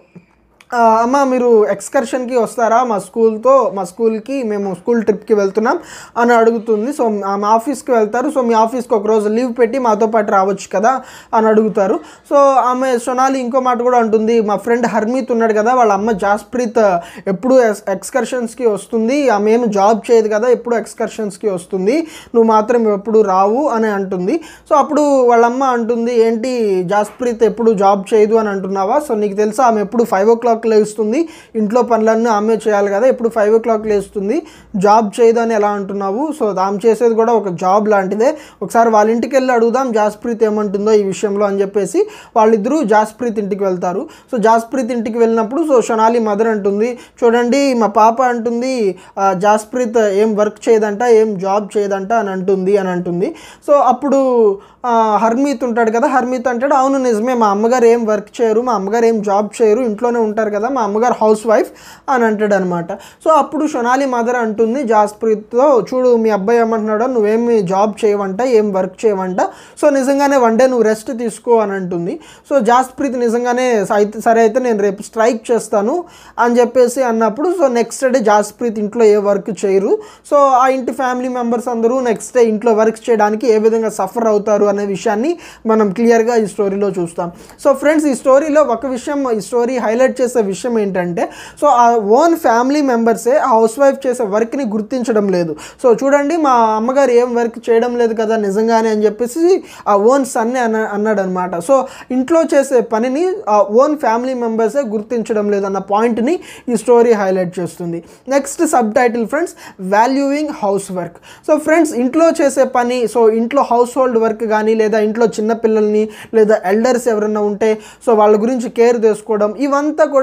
ఆ, అమ్మ మీరు ఎక్స్కర్షన్కి వస్తారా మా స్కూల్తో మా స్కూల్కి మేము స్కూల్ ట్రిప్కి వెళ్తున్నాం అని అడుగుతుంది సో ఆమె ఆఫీస్కి వెళ్తారు సో మీ ఆఫీస్కి ఒక రోజు లీవ్ పెట్టి మాతో పాటు రావచ్చు కదా అని అడుగుతారు సో ఆమె సొనాలి ఇంకో మాట కూడా అంటుంది మా ఫ్రెండ్ హర్మీత్ ఉన్నాడు కదా వాళ్ళ అమ్మ జాస్ప్రీత్ ఎప్పుడు ఎక్స్కర్షన్స్కి వస్తుంది ఆమె ఏమి జాబ్ చేయదు కదా ఎప్పుడు ఎక్స్కర్షన్స్కి వస్తుంది నువ్వు మాత్రం ఎప్పుడు రావు అని అంటుంది సో అప్పుడు వాళ్ళమ్మ అంటుంది ఏంటి జాస్ప్రీత్ ఎప్పుడు జాబ్ చేయదు అని అంటున్నావా సో నీకు తెలుసా ఆమె ఎప్పుడు ఫైవ్ ఓ క్లాక్ లేస్తుంది ఇంట్లో పనులన్నీ ఆమె చేయాలి కదా ఎప్పుడు ఫైవ్ ఓ క్లాక్ లేస్తుంది జాబ్ చేయదు అని ఎలా అంటున్నావు సో ఆమె చేసేది కూడా ఒక జాబ్ లాంటిదే ఒకసారి వాళ్ళ ఇంటికి వెళ్ళి అడుగుదాం జాస్ప్రీత్ ఏమంటుందో ఈ విషయంలో అని చెప్పేసి వాళ్ళిద్దరూ జాస్ప్రీత్ ఇంటికి వెళ్తారు సో జాస్ప్రీత్ ఇంటికి వెళ్ళినప్పుడు సో షొనాలి మదర్ అంటుంది చూడండి మా పాప అంటుంది "ఆ, జాస్ప్రీత్ ఏం వర్క్ చేయదంట ఏం జాబ్ చేయదంట అని అంటుంది అని అంటుంది సో అప్పుడు ఆ, హర్మీత్ ఉంటాడు కదా హర్మీత్ అంటాడు అవును నిజమే మా అమ్మగారు ఏం వర్క్ చేయరు మా అమ్మగారు ఏం జాబ్ చేయరు ఇంట్లోనే ఉంటారు కదా మా అమ్మగారు హౌస్ వైఫ్ అని అంటాడు అనమాట సో అప్పుడు షొనాలి మదర్ అంటుంది జాస్ప్రీత్తో చూడు మీ అబ్బాయి ఏమంటున్నాడో నువ్వేమి జాబ్ చేయవంట ఏం వర్క్ చేయవంట సో నిజంగానే వన్ డే నువ్వు రెస్ట్ తీసుకో అని అంటుంది సో జాస్ప్రీత్ నిజంగానే అయితే సరే అయితే నేను రేపు స్ట్రైక్ చేస్తాను అని చెప్పేసి అన్నప్పుడు సో నెక్స్ట్ డే జాస్ప్రీత్ ఇంట్లో ఏ వర్క్ చేయరు సో ఆ ఇంటి ఫ్యామిలీ మెంబర్స్ అందరూ నెక్స్ట్ డే ఇంట్లో వర్క్ చేయడానికి ఏ విధంగా సఫర్ అవుతారు అనే విషయాన్ని మనం క్లియర్గా ఈ స్టోరీలో చూస్తాం సో ఫ్రెండ్స్ ఈ స్టోరీలో ఒక విషయం ఈ స్టోరీ హైలైట్ చేసే విషయం ఏంటంటే సో ఆ ఓన్ ఫ్యామిలీ మెంబర్సే ఆ హౌస్ వైఫ్ చేసే వర్క్ని గుర్తించడం లేదు సో చూడండి మా అమ్మగారు ఏం వర్క్ చేయడం లేదు కదా నిజంగానే అని చెప్పేసి ఆ ఓన్ సన్నే అన్న అన్నాడు అనమాట సో ఇంట్లో చేసే పనిని ఆ ఓన్ ఫ్యామిలీ మెంబర్సే గుర్తించడం లేదన్న పాయింట్ని ఈ స్టోరీ హైలైట్ చేస్తుంది next subtitle friends valuing house work so friends ఇంట్లో చేసే పని సో ఇంట్లో హౌస్ హోల్డ్ వర్క్ కానీ లేదా ఇంట్లో చిన్న పిల్లల్ని లేదా ఎల్డర్స్ ఎవరైనా ఉంటే సో వాళ్ళ గురించి కేర్ తీసుకోవడం ఇవంతా కూడా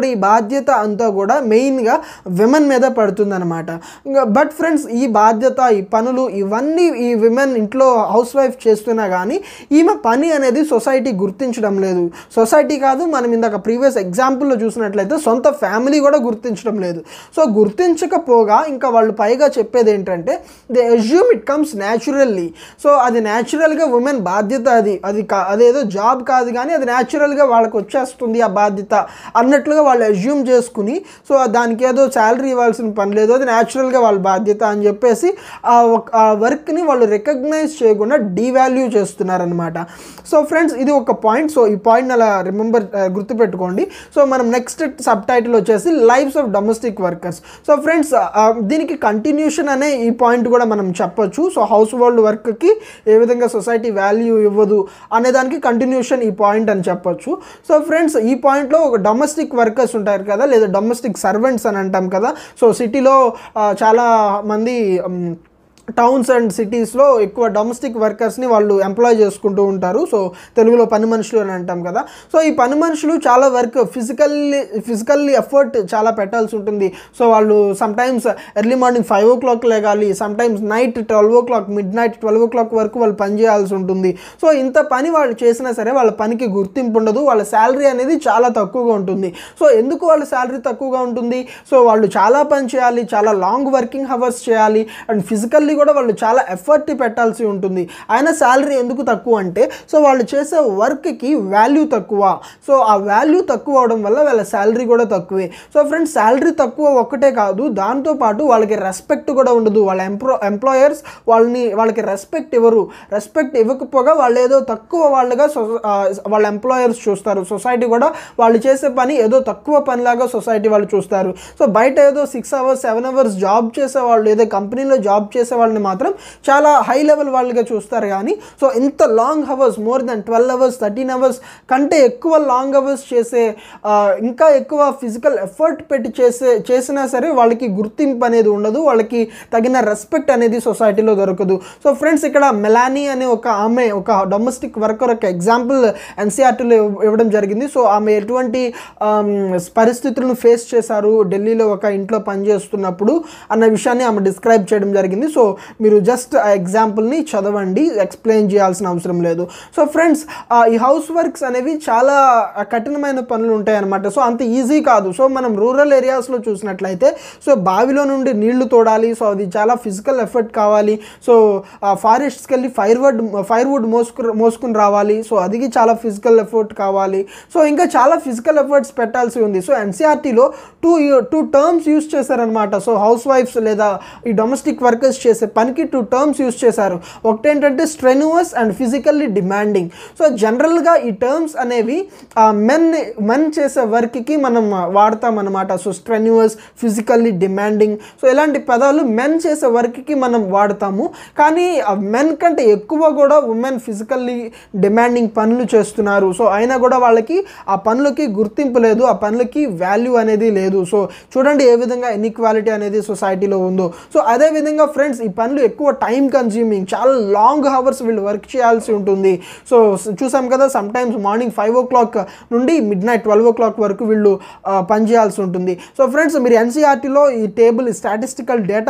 కూడా ఈ బాధ్యత అంతా కూడా మెయిన్గా విమెన్ మీద పడుతుందన్నమాట ఇంకా బట్ ఫ్రెండ్స్ ఈ బాధ్యత ఈ పనులు ఇవన్నీ ఈ విమెన్ ఇంట్లో హౌస్ వైఫ్ చేస్తున్నా కానీ ఈమె పని అనేది సొసైటీ గుర్తించడం లేదు సొసైటీ కాదు మనం ఇందాక ప్రీవియస్ ఎగ్జాంపుల్లో చూసినట్లయితే సొంత ఫ్యామిలీ కూడా గుర్తించడం లేదు సో గుర్తించకపోగా ఇంకా వాళ్ళు పైగా చెప్పేది ఏంటంటే they assume it comes naturally so అది న్యాచురల్గా ఉమెన్ బాధ్యత అది అది కా అదేదో జాబ్ కాదు కానీ అది న్యాచురల్గా వాళ్ళకి వచ్చేస్తుంది ఆ బాధ్యత అన్నట్లుగా వాళ్ళు అజ్యూమ్ చేసుకుని సో దానికి ఏదో శాలరీ ఇవ్వాల్సిన పని లేదు అది న్యాచురల్గా వాళ్ళ బాధ్యత అని చెప్పేసి ఆ ఒక- ఆ వర్క్ని వాళ్ళు రికగ్నైజ్ చేయకుండా డీవాల్యూ చేస్తున్నారనమాట సో ఫ్రెండ్స్ ఇది ఒక పాయింట్ సో ఈ పాయింట్ అలా రిమెంబర్ గుర్తుపెట్టుకోండి సో మనం నెక్స్ట్ సబ్ టైటిల్ వచ్చేసి lives of domestic workers so friends దీనికి కంటిన్యూషన్ అనే ఈ పాయింట్ కూడా మనం చెప్పొచ్చు సో హౌస్ హోల్డ్ వర్క్కి ఏ విధంగా సొసైటీ వాల్యూ ఇవ్వదు అనే దానికి కంటిన్యూషన్ ఈ పాయింట్ అని చెప్పొచ్చు సో ఫ్రెండ్స్ ఈ పాయింట్లో ఒక డొమెస్టిక్ వర్కర్స్ ఉంటారు కదా లేదా డొమెస్టిక్ సర్వెంట్స్ అని అంటాం కదా సో సిటీలో చాలా మంది మ్, టౌన్స్ అండ్ సిటీస్లో ఎక్కువ డొమెస్టిక్ వర్కర్స్ని వాళ్ళు ఎంప్లాయ్ చేసుకుంటూ ఉంటారు సో తెలుగులో పని మనుషులు అని అంటాం కదా సో ఈ పని మనుషులు చాలా వర్క్ ఫిజికల్లీ ఫిజికల్లీ ఎఫర్ట్ చాలా పెట్టాల్సి ఉంటుంది సో వాళ్ళు sometimes early morning five o'clock లేగాలి sometimes night twelve o'clock midnight twelve o'clock వరకు వాళ్ళు పని చేయాల్సి ఉంటుంది సో ఇంత పని వాళ్ళు చేసినా సరే వాళ్ళ పనికి గుర్తింపు ఉండదు వాళ్ళ శాలరీ అనేది చాలా తక్కువగా ఉంటుంది సో ఎందుకు వాళ్ళ శాలరీ తక్కువగా ఉంటుంది సో వాళ్ళు చాలా పని చేయాలి చాలా లాంగ్ వర్కింగ్ అవర్స్ చేయాలి అండ్ ఫిజికల్లీ కూడా వాళ్ళు చాలా ఎఫర్ట్ పెట్టాల్సి ఉంటుంది అయినా శాలరీ ఎందుకు తక్కువ అంటే సో వాళ్ళు చేసే వర్క్కి వాల్యూ తక్కువ సో ఆ వాల్యూ తక్కువ అవడం వల్ల వాళ్ళ శాలరీ కూడా తక్కువే సో ఫ్రెండ్స్ శాలరీ తక్కువ ఒక్కటే కాదు దాంతోపాటు వాళ్ళకి రెస్పెక్ట్ కూడా ఉండదు వాళ్ళ ఎంప్లో ఎంప్లాయర్స్ వాళ్ళని వాళ్ళకి రెస్పెక్ట్ ఇవ్వరు రెస్పెక్ట్ ఇవ్వకపోగా వాళ్ళు ఏదో తక్కువ వాళ్ళుగా సొ- ఆ, వాళ్ళ ఎంప్లాయర్స్ చూస్తారు సొసైటీ కూడా వాళ్ళు చేసే పని ఏదో తక్కువ పనిలాగా సొసైటీ వాళ్ళు చూస్తారు సో బయట ఏదో six hours seven hours job చేసే వాళ్ళు ఏదో కంపెనీలో జాబ్ చేసే వాళ్ళని మాత్రం చాలా హై లెవెల్ వాళ్ళుగా చూస్తారు కానీ సో ఇంత long hours more than twelve hours thirteen hours కంటే ఎక్కువ లాంగ్ అవర్స్ చేసే ఆ, ఇంకా ఎక్కువ ఫిజికల్ ఎఫర్ట్ పెట్టి చేసే చేసినా సరే వాళ్ళకి గుర్తింపు అనేది ఉండదు వాళ్ళకి తగిన రెస్పెక్ట్ అనేది సొసైటీలో దొరకదు సో ఫ్రెండ్స్ ఇక్కడ మెలానీ అనే ఒక ఆమె ఒక డొమెస్టిక్ వర్కర్ ఒక ఎగ్జాంపుల్ ఎన్సీఆర్టీలో ఇవ్వడం జరిగింది సో ఆమె ఎటువంటి ఆమ్, పరిస్థితులను ఫేస్ చేశారు ఢిల్లీలో ఒక ఇంట్లో పనిచేస్తున్నప్పుడు అన్న విషయాన్ని ఆమె డిస్క్రైబ్ చేయడం జరిగింది సో మీరు జస్ట్ ఆ ఎగ్జాంపుల్ని చదవండి ఎక్స్ప్లెయిన్ చేయాల్సిన అవసరం లేదు సో ఫ్రెండ్స్ ఈ హౌస్ వర్క్స్ అనేవి చాలా కఠినమైన పనులు ఉంటాయి అన్నమాట సో అంత ఈజీ కాదు సో మనం రూరల్ ఏరియాస్లో చూసినట్లయితే సో బావిలో నుండి నీళ్లు తోడాలి సో అది చాలా ఫిజికల్ ఎఫర్ట్ కావాలి సో ఫారెస్ట్స్కి వెళ్ళి ఫైర్ వుడ్ ఫైర్ వుడ్ మోసుకు మోసుకుని రావాలి సో అది చాలా ఫిజికల్ ఎఫర్ట్ కావాలి సో ఇంకా చాలా ఫిజికల్ ఎఫర్ట్స్ పెట్టాల్సి ఉంది సో ఎన్సీఆర్టీలో టూ టూ టర్మ్స్ యూస్ చేశారనమాట సో హౌస్ వైఫ్స్ లేదా ఈ డొమెస్టిక్ వర్కర్స్ చేసే పనికి టూ టర్మ్స్ యూస్ చేశారు ఒకటి ఏంటంటే strenuous and physically demanding so జనరల్గా ఈ టర్మ్స్ అనేవి మెన్ మెన్ చేసే వర్క్కి మనం వాడతాం అనమాట so strenuous physically demanding so ఇలాంటి పదాలు మెన్ చేసే వర్క్కి మనం వాడతాము కానీ మెన్ కంటే ఎక్కువ కూడా ఉమెన్ ఫిజికల్లీ డిమాండింగ్ పనులు చేస్తున్నారు సో అయినా కూడా వాళ్ళకి ఆ పనులకి గుర్తింపు లేదు ఆ పనులకి వాల్యూ అనేది లేదు సో చూడండి ఏ విధంగా ఇన్ఈక్వాలిటీ అనేది సొసైటీలో ఉందో సో అదే విధంగా ఫ్రెండ్స్ ఈ పనులు ఎక్కువ టైం కన్జ్యూమింగ్ చాలా లాంగ్ అవర్స్ వీళ్ళు వర్క్ చేయాల్సి ఉంటుంది సో చూసాం కదా sometimes morning five o'clock నుండి midnight twelve o'clock వరకు వీళ్ళు ఆ, పని చేయాల్సి ఉంటుంది సో ఫ్రెండ్స్ మీరు ఎన్సీఆర్టీలో ఈ టేబుల్ స్టాటిస్టికల్ డేటా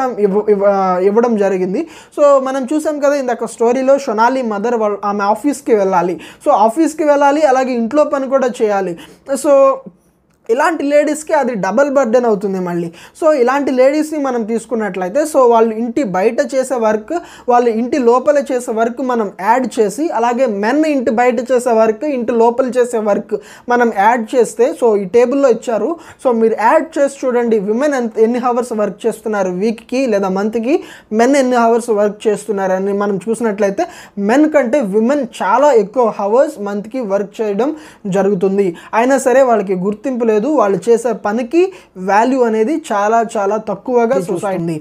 ఇవ్వడం జరిగింది సో మనం చూసాం కదా ఇందాక స్టోరీలో షొనాలి మదర్ వాళ్ళ ఆమె ఆఫీస్కి వెళ్ళాలి సో ఆఫీస్కి వెళ్ళాలి అలాగే ఇంట్లో పని కూడా చేయాలి సో ఇలాంటి లేడీస్కి అది డబల్ బర్డెన్ అవుతుంది మళ్ళీ సో ఇలాంటి లేడీస్ని మనం తీసుకున్నట్లయితే సో వాళ్ళు ఇంటి బయట చేసే వర్క్ వాళ్ళు ఇంటి లోపల చేసే వర్క్ మనం యాడ్ చేసి అలాగే మెన్ ఇంటి బయట చేసే వర్క్ ఇంటి లోపల చేసే వర్క్ మనం యాడ్ చేస్తే సో ఈ టేబుల్లో ఇచ్చారు సో మీరు యాడ్ చేసి చూడండి విమెన్ ఎంత ఎన్ని అవర్స్ వర్క్ చేస్తున్నారు వీక్కి లేదా మంత్కి మెన్ ఎన్ని అవర్స్ వర్క్ చేస్తున్నారని మనం చూసినట్లయితే మెన్ కంటే విమెన్ చాలా ఎక్కువ అవర్స్ మంత్కి వర్క్ చేయడం జరుగుతుంది అయినా సరే వాళ్ళకి గుర్తింపు లేదు వాళ్ళు చేసే పనికి వాల్యూ అనేది చాలా చాలా తక్కువగా సొసైటీ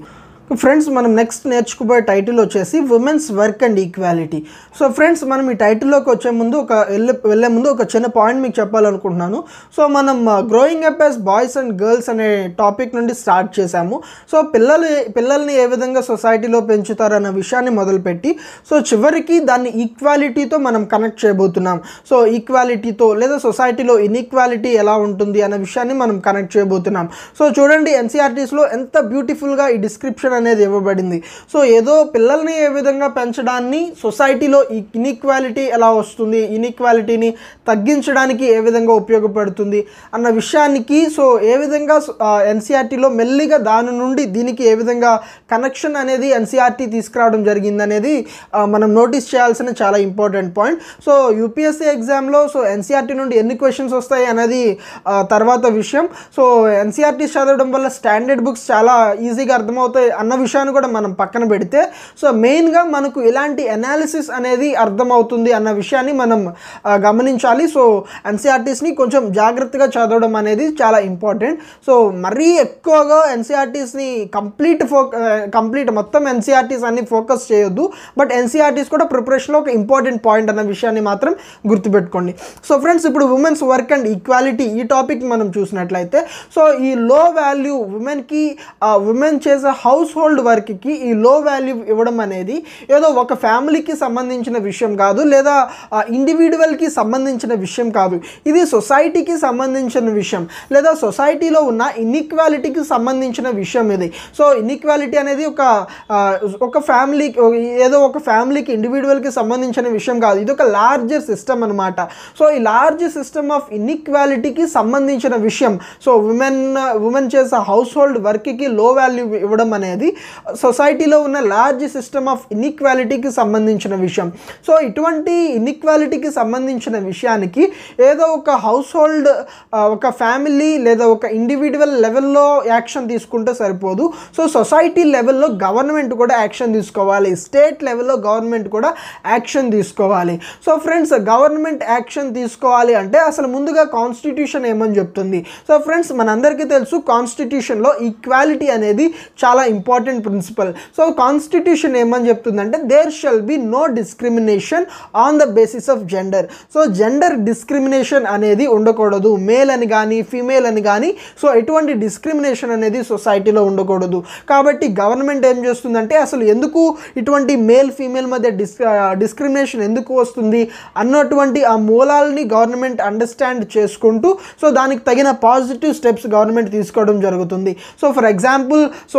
ఫ్రెండ్స్ మనం నెక్స్ట్ నేర్చుకోబోయే టైటిల్ వచ్చేసి women's work and equality so friends మనం ఈ టైటిల్లోకి వచ్చే ముందు ఒక వెళ్ళే వెళ్ళే ముందు ఒక చిన్న పాయింట్ మీకు చెప్పాలనుకుంటున్నాను సో మనం growing up as boys and girls అనే టాపిక్ నుండి స్టార్ట్ చేశాము సో పిల్లలు పిల్లల్ని ఏ విధంగా సొసైటీలో పెంచుతారన్న విషయాన్ని మొదలుపెట్టి సో చివరికి దాన్ని ఈక్వాలిటీతో మనం కనెక్ట్ చేయబోతున్నాం సో ఈక్వాలిటీతో లేదా సొసైటీలో ఇన్ఈక్వాలిటీ ఎలా ఉంటుంది అన్న విషయాన్ని మనం కనెక్ట్ చేయబోతున్నాం సో చూడండి ఎన్సీఆర్టీస్లో ఎంత బ్యూటిఫుల్గా ఈ డిస్క్రిప్షన్ అనేది ఇవ్వబడింది సో ఏదో పిల్లల్ని ఏ విధంగా పెంచడాన్ని సొసైటీలో ఈ ఇన్ఈక్వాలిటీ ఎలా వస్తుంది ఇన్ఈక్వాలిటీని తగ్గించడానికి ఏ విధంగా ఉపయోగపడుతుంది అన్న విషయానికి సో ఏ విధంగా ఎన్సీఆర్టీలో మెల్లిగా దాని నుండి దీనికి ఏ విధంగా కనెక్షన్ అనేది ఎన్సీఆర్టీ తీసుకురావడం జరిగింది అనేది ఆ, మనం నోటీస్ చేయాల్సిన చాలా ఇంపార్టెంట్ పాయింట్ సో యూపీఎస్సీ ఎగ్జామ్లో సో ఎన్సీఆర్టీ నుండి ఎన్ని క్వశ్చన్స్ వస్తాయి అనేది ఆ, తర్వాత విషయం సో ఎన్సీఆర్టీ చదవడం వల్ల స్టాండర్డ్ బుక్స్ చాలా ఈజీగా అర్థమవుతాయి అన్న విషయాన్ని కూడా మనం పక్కన పెడితే సో మెయిన్గా మనకు ఎలాంటి అనాలిసిస్ అనేది అర్థమవుతుంది అన్న విషయాన్ని మనం ఆ, గమనించాలి సో ఎన్సీఆర్టీస్ని కొంచెం జాగ్రత్తగా చదవడం అనేది చాలా ఇంపార్టెంట్ సో మరీ ఎక్కువగా ఎన్సీఆర్టీస్ని కంప్లీట్ ఫో కంప్లీట్ మొత్తం ఎన్సీఆర్టీస్ అన్ని ఫోకస్ చేయొద్దు బట్ ఎన్సీఆర్టీస్ కూడా ప్రిపరేషన్లో ఒక ఇంపార్టెంట్ పాయింట్ అన్న విషయాన్ని మాత్రం గుర్తుపెట్టుకోండి సో ఫ్రెండ్స్ ఇప్పుడు ఉమెన్స్ వర్క్ అండ్ ఈక్వాలిటీ ఈ టాపిక్ మనం చూసినట్లయితే సో ఈ లో వాల్యూ ఉమెన్కి ఉమెన్ చేసే హౌస్ హోల్డ్ వర్క్కి ఈ లో వాల్యూ ఇవ్వడం అనేది ఏదో ఒక ఫ్యామిలీకి సంబంధించిన విషయం కాదు లేదా ఇండివిజువల్కి సంబంధించిన విషయం కాదు ఇది సొసైటీకి సంబంధించిన విషయం లేదా సొసైటీలో ఉన్న ఇన్ఈక్వాలిటీకి సంబంధించిన విషయం ఇది సో ఇన్ఈక్వాలిటీ అనేది ఒక ఆ, ఒక ఫ్యామిలీ ఏదో ఒక ఫ్యామిలీకి ఇండివిజువల్కి సంబంధించిన విషయం కాదు ఇది ఒక లార్జర్ సిస్టమ్ అనమాట సో ఈ లార్జ్ సిస్టమ్ ఆఫ్ ఇన్ఈక్వాలిటీకి సంబంధించిన విషయం సో ఉమెన్ ఉమెన్ చేసే హౌస్ హోల్డ్ వర్క్కి లో వాల్యూ ఇవ్వడం అనేది సొసైటీలో ఉన్న లార్జ్ సిస్టమ్ ఆఫ్ ఇన్ఈక్వాలిటీకి సంబంధించిన విషయం సో ఇటువంటి ఇన్ఈక్వాలిటీకి సంబంధించిన విషయానికి ఏదో ఒక హౌస్ హోల్డ్ ఒక ఫ్యామిలీ లేదా ఒక ఇండివిజువల్ లెవెల్లో యాక్షన్ తీసుకుంటే సరిపోదు సో సొసైటీ లెవెల్లో గవర్నమెంట్ కూడా యాక్షన్ తీసుకోవాలి స్టేట్ లెవెల్లో గవర్నమెంట్ కూడా యాక్షన్ తీసుకోవాలి సో ఫ్రెండ్స్ గవర్నమెంట్ యాక్షన్ తీసుకోవాలి అంటే అసలు ముందుగా కాన్స్టిట్యూషన్ ఏమని చెప్తుంది సో ఫ్రెండ్స్ మనందరికీ తెలుసు కాన్స్టిట్యూషన్లో ఈక్వాలిటీ అనేది చాలా ఇంపార్టెంట్ ప్రిన్సిపల్ సో కాన్స్టిట్యూషన్ ఏమని చెప్తుందంటే there shall be no discrimination on the basis of gender so gender discrimination అనేది ఉండకూడదు మేల్ అని కానీ ఫీమేల్ అని కానీ సో ఎటువంటి డిస్క్రిమినేషన్ అనేది సొసైటీలో ఉండకూడదు కాబట్టి గవర్నమెంట్ ఏం చేస్తుందంటే అసలు ఎందుకు ఇటువంటి మేల్ ఫీమేల్ మధ్య డిస్ డిస్క్రిమినేషన్ ఎందుకు వస్తుంది అన్నటువంటి ఆ మూలాలని గవర్నమెంట్ అండర్స్టాండ్ చేసుకుంటూ సో దానికి తగిన పాజిటివ్ స్టెప్స్ గవర్నమెంట్ తీసుకోవడం జరుగుతుంది సో ఫర్ ఎగ్జాంపుల్ సో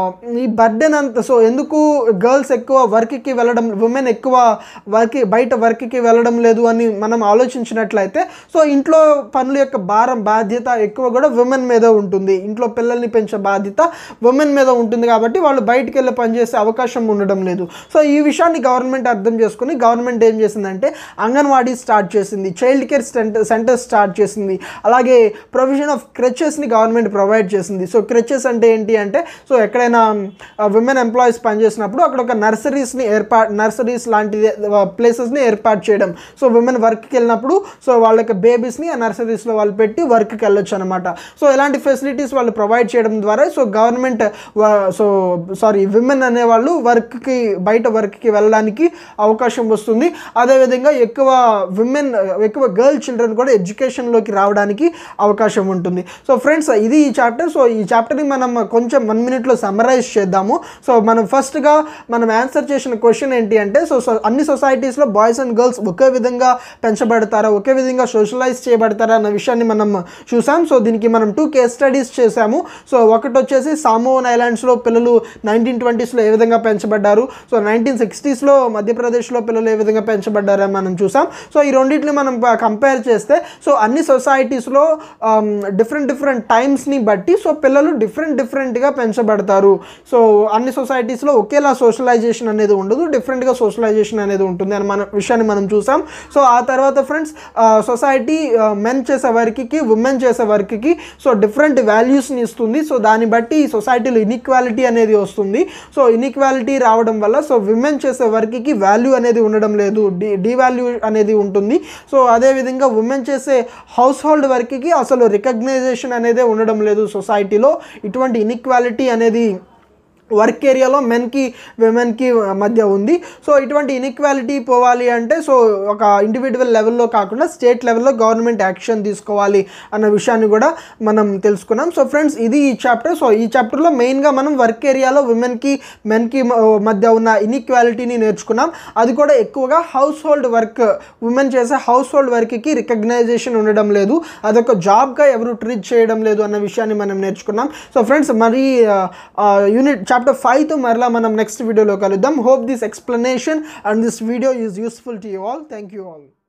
ఈ బర్డెన్ అంత సో ఎందుకు గర్ల్స్ ఎక్కువ వర్క్కి వెళ్ళడం ఉమెన్ ఎక్కువ వర్క్ బయట వర్క్కి వెళ్ళడం లేదు అని మనం ఆలోచించినట్లయితే సో ఇంట్లో పనుల యొక్క భారం బాధ్యత ఎక్కువ కూడా ఉమెన్ మీద ఉంటుంది ఇంట్లో పిల్లల్ని పెంచే బాధ్యత ఉమెన్ మీద ఉంటుంది కాబట్టి వాళ్ళు బయటికి వెళ్ళి పనిచేసే అవకాశం ఉండడం లేదు సో ఈ విషయాన్ని గవర్నమెంట్ అర్థం చేసుకుని గవర్నమెంట్ ఏం చేసిందంటే అంగన్వాడీ స్టార్ట్ చేసింది child care centre centre start చేసింది అలాగే ప్రొవిజన్ ఆఫ్ క్రెచెస్ని గవర్నమెంట్ ప్రొవైడ్ చేసింది సో క్రెచెస్ అంటే ఏంటి అంటే సో ఎక్కడైనా విమెన్ ఎంప్లాయీస్ పనిచేసినప్పుడు అక్కడ ఒక నర్సరీస్ని ఏర్పాటు నర్సరీస్ లాంటి ప్లేసెస్ని ఏర్పాటు చేయడం సో విమెన్ వర్క్కి వెళ్ళినప్పుడు సో వాళ్ళకి బేబీస్ని ఆ నర్సరీస్లో వాళ్ళు పెట్టి వర్క్కి వెళ్ళొచ్చు అనమాట సో ఇలాంటి ఫెసిలిటీస్ వాళ్ళు ప్రొవైడ్ చేయడం ద్వారా so government so sorry women అనేవాళ్ళు వర్క్కి బయట వర్క్కి వెళ్ళడానికి అవకాశం వస్తుంది అదేవిధంగా ఎక్కువ విమెన్ ఎక్కువ గర్ల్ చిల్డ్రన్ కూడా ఎడ్యుకేషన్లోకి రావడానికి అవకాశం ఉంటుంది సో ఫ్రెండ్స్ ఇది ఈ చాప్టర్ సో ఈ చాప్టర్ని మనం కొంచెం వన్ మినిట్లో సమ్మరైజ్ చేద్దాము సో మనం ఫస్ట్గా మనం ఆన్సర్ చేసిన క్వశ్చన్ ఏంటి అంటే సో సో అన్ని సొసైటీస్లో బాయ్స్ అండ్ గర్ల్స్ ఒకే విధంగా పెంచబడతారా ఒకే విధంగా సోషలైజ్ చేయబడతారా అన్న విషయాన్ని మనం చూసాం సో దీనికి మనం టూ కేస్ స్టడీస్ చేసాము సో ఒకటి వచ్చేసి సామోన్ ఐలాండ్స్లో పిల్లలు నైన్టీన్ ట్వంటీస్లో ఏ విధంగా పెంచబడ్డారు సో నైన్టీన్ సిక్స్టీస్లో మధ్యప్రదేశ్లో పిల్లలు ఏ విధంగా పెంచబడ్డారని మనం చూసాం సో ఈ రెండింటిని మనం కంపేర్ చేస్తే సో అన్ని సొసైటీస్లో డిఫరెంట్ డిఫరెంట్ టైమ్స్ని బట్టి సో పిల్లలు డిఫరెంట్ డిఫరెంట్గా పెంచబడతారు సో అన్ని సొసైటీస్లో ఒకేలా సోషలైజేషన్ అనేది ఉండదు డిఫరెంట్గా సోషలైజేషన్ అనేది ఉంటుంది అని మన విషయాన్ని మనం చూసాం సో ఆ తర్వాత ఫ్రెండ్స్ సొసైటీ మెన్ చేసే వర్క్కి ఉమెన్ చేసే వర్క్కి సో డిఫరెంట్ వాల్యూస్ని ఇస్తుంది సో దాన్ని బట్టి ఈ సొసైటీలో ఇన్ఈక్వాలిటీ అనేది వస్తుంది సో ఇన్ఈక్వాలిటీ రావడం వల్ల సో విమెన్ చేసే వర్క్కి వాల్యూ అనేది ఉండడం లేదు డి డివాల్యూ అనేది ఉంటుంది సో అదేవిధంగా ఉమెన్ చేసే హౌస్ హోల్డ్ వర్క్కి అసలు రికగ్నైజేషన్ అనేది ఉండడం లేదు సొసైటీలో ఇటువంటి ఇన్ఈక్వాలిటీ అనేది వర్క్ ఏరియాలో మెన్కి విమెన్కి మధ్య ఉంది సో ఇటువంటి ఇన్ఈక్వాలిటీ పోవాలి అంటే సో ఒక ఇండివిజువల్ లెవెల్లో కాకుండా స్టేట్ లెవెల్లో గవర్నమెంట్ యాక్షన్ తీసుకోవాలి అన్న విషయాన్ని కూడా మనం తెలుసుకున్నాం సో ఫ్రెండ్స్ ఇది ఈ చాప్టర్ సో ఈ చాప్టర్లో మెయిన్గా మనం వర్క్ ఏరియాలో విమెన్కి మెన్కి మధ్య ఉన్న ఇన్ఈక్వాలిటీని నేర్చుకున్నాం అది కూడా ఎక్కువగా హౌస్ హోల్డ్ వర్క్ ఉమెన్ చేసే హౌస్ హోల్డ్ వర్క్కి రికగ్నైజేషన్ ఉండడం లేదు అదొక జాబ్గా ఎవరు ట్రీట్ చేయడం లేదు అన్న విషయాన్ని మనం నేర్చుకున్నాం సో ఫ్రెండ్స్ మరి యూనిట్ చాప్టర్ ఫైవ్తో మరలా మనం నెక్స్ట్ వీడియోలో కలుద్దాం hope this explanation and this video is useful to you all thank you all